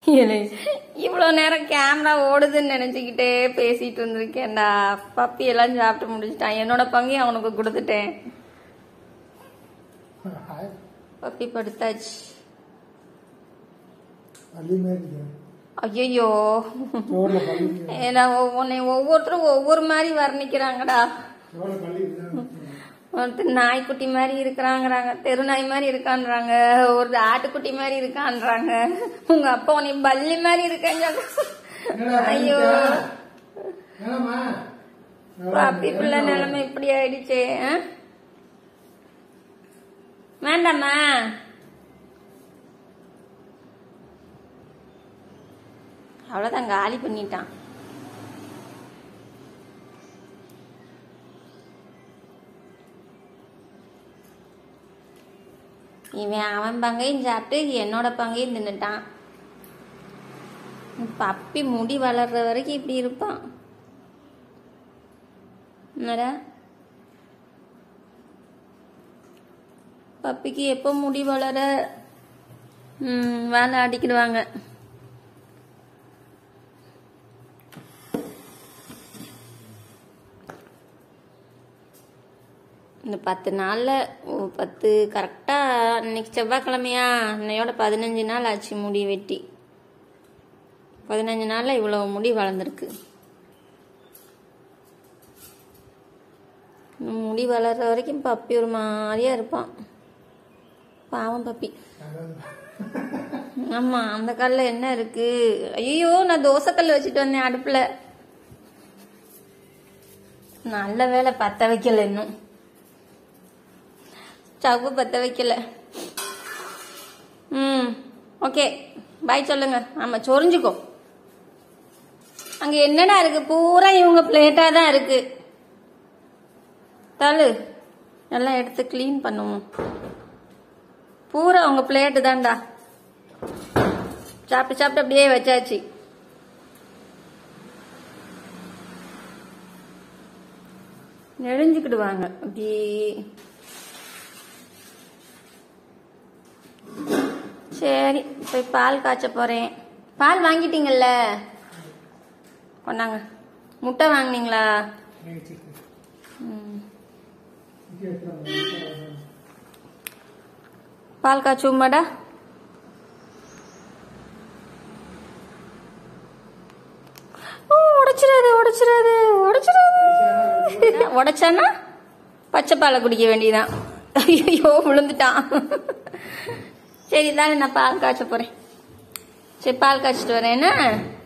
இவ்வளோ நேரம் கேமரா ஓடுதுன்னு நினைச்சுக்கிட்டே பேசிட்டு இருந்திருக்கேன்டா பப்பி எல்லாம் சாப்பிட்டு முடிச்சிட்டான் என்னோட பங்கையும் அவனுக்கு கொடுத்துட்டேன் பப்பி படுத்தாச்சு பள்ளியுமே இருக்குது ஐயோ ரோட்ல பள்ளி இருக்குது. நான் உன்னை ஒவ்வொருத்தரும் ஒவ்வொரு மாதிரி வர்ணிக்கிறாங்கடா ரோட்ல பள்ளி இருக்குதான். ஒருத்தர் நாய்க்குட்டி மாதிரி இருக்கிறாங்கிறாங்க தெரு நாய் மாதிரி இருக்கான்றாங்க ஒரு ஆட்டுக்குட்டி மாதிரி இருக்கான்றாங்க உங்க அப்பா உன்னை பல்லி மாதிரி இருக்கேன்னு என்னடா ஐயோ பண்ணிட்ட? என்னம்மா? பாப்பி பிள்ளை நிலைமை இப்படி ஆயிடுச்சே ஆ? வேண்டாம்மா அவ்வளவுதான் காலி பண்ணிட்டான் இவன் அவன் பங்கையும் சாப்பிட்டு என்னோட பங்கையும் தின்னுட்டான் பப்பி முடி வளர்ற வரைக்கும் இப்படி இருப்பான் என்னடா பப்பிக்கு எப்போ முடி வளர ம், வேலை அடிக்கிடுவாங்க இந்த பத்து நாள்ல ஓ, பத்து கரெக்டா இன்னைக்கு செவ்வாய்க்கிழமையா இன்னையோட பதினஞ்சு நாள் ஆச்சு முடி வெட்டி பதினஞ்சு நாள்ல இவ்வளவு முடி வளர்ந்துருக்கு முடி வளர்ற வரைக்கும் பப்பி ஒரு மாதிரியா இருப்பான் பாவம் பப்பி ஆமா அந்த கல்ல என்ன இருக்கு ஐயோ நான் தோசைக்கல் வச்சுட்டு வந்தேன் அடுப்புல நல்ல வேலை பத்த வைக்கல இன்னும் ஸ்டவ் பத்த வைக்கல ம் ஓகே பாய் சொல்லுங்க ஆமா சொரிஞ்சுக்கோ அங்க என்னடா இருக்கு பூரா இவங்க பிளேட்டா தான் இருக்கு தள்ளு எல்லாம் எடுத்து க்ளீன் பண்ணுவோம் பூரா உங்க பிளேட்டு தான்டா சாப்பிட்டு சாப்பிட்டு அப்படியே வச்சாச்சு நெழிஞ்சுக்கிடுவாங்க அப்படியே சரி போய் பால் காய்ச்ச போறேன் பால் வாங்கிட்டீங்கல்ல கொண்டாங்க முட்டை வாங்குனீங்களா நீங்க சிக்கு. ம். இங்கே எடுத்துட்டு பால் காய்ச்சுமாடா ஓ உடைச்சிடாது உடைச்சிடாது உடைச்சிடாது உடைச்சானா பச்சை பாலை குடிக்க வேண்டியதான் ஐயோ விழுந்துட்டான் சரி தானே நான் பால் காய்ச்ச போறேன் சரி பால் காய்ச்சிட்டு வரேன் என்ன